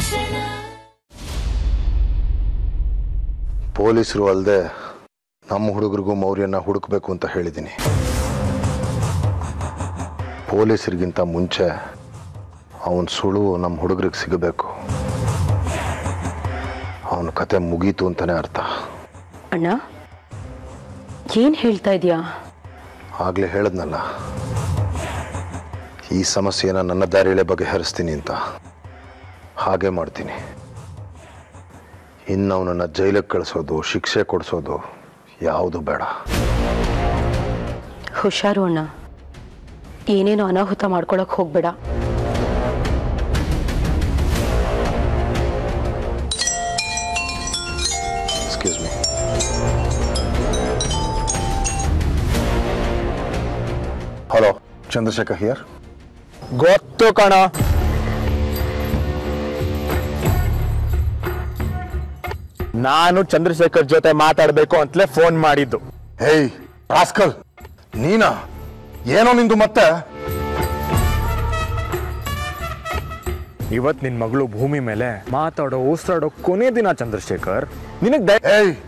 ಪೊಲೀಸರು ಅಲ್ಲದೆ ನಮ್ಮ ಹುಡುಗರಿಗೂ ಮೌರ್ಯನ ಹುಡುಕ್ಬೇಕು ಅಂತ ಹೇಳಿದ್ದೀನಿ ಪೊಲೀಸರಿಗಿಂತ ಮುಂಚೆ ಅವನ ಸುಳುವು ನಮ್ಮ ಹುಡುಗರಿಗೆ ಸಿಗಬೇಕು ಅವನ ಕತೆ ಮುಗೀತು ಅಂತಲೇ ಅರ್ಥ ಅಣ್ಣ ಏನ್ ಹೇಳ್ತಾ ಇದೀಯಾ ಆಗಲೇ ಹೇಳಿದ್ನಲ್ಲ ಈ ಸಮಸ್ಯೆನ ನನ್ನ ದಾರಿಯಲ್ಲೇ ಬಗೆಹರಿಸ್ತೀನಿ ಅಂತ ಹಾಗೆ ಮಾಡ್ತೀನಿ ಇನ್ನು ಅವನನ್ನು ಜೈಲಿಗೆ ಕಳಿಸೋದು ಶಿಕ್ಷೆ ಕೊಡಿಸೋದು ಯಾವುದು ಬೇಡ ಹುಷಾರು ಅಣ್ಣ ಏನೇನು ಅನಾಹುತ ಮಾಡ್ಕೊಳಕ್ ಹೋಗ್ಬೇಡ excuse me hello Chandrashekhar here ಗೊತ್ತು ಕಣ ನಾನು ಚಂದ್ರಶೇಖರ್ ಜೊತೆ ಮಾತಾಡ್ಬೇಕು ಅಂತಲೇ ಫೋನ್ ಮಾಡಿದ್ದು ಹೇಯ್ ರಾಸ್ಕಲ್ ನೀನಾ ಏನೋ ನಿಂದು ಮತ್ತೆ ಇವತ್ ನಿನ್ ಮಗಳು ಭೂಮಿ ಮೇಲೆ ಮಾತಾಡೋ ಉಸಿರಾಡೋ ಕೊನೆ ದಿನ ಚಂದ್ರಶೇಖರ್ ನಿನಗ್ ದಯ ಏಯ್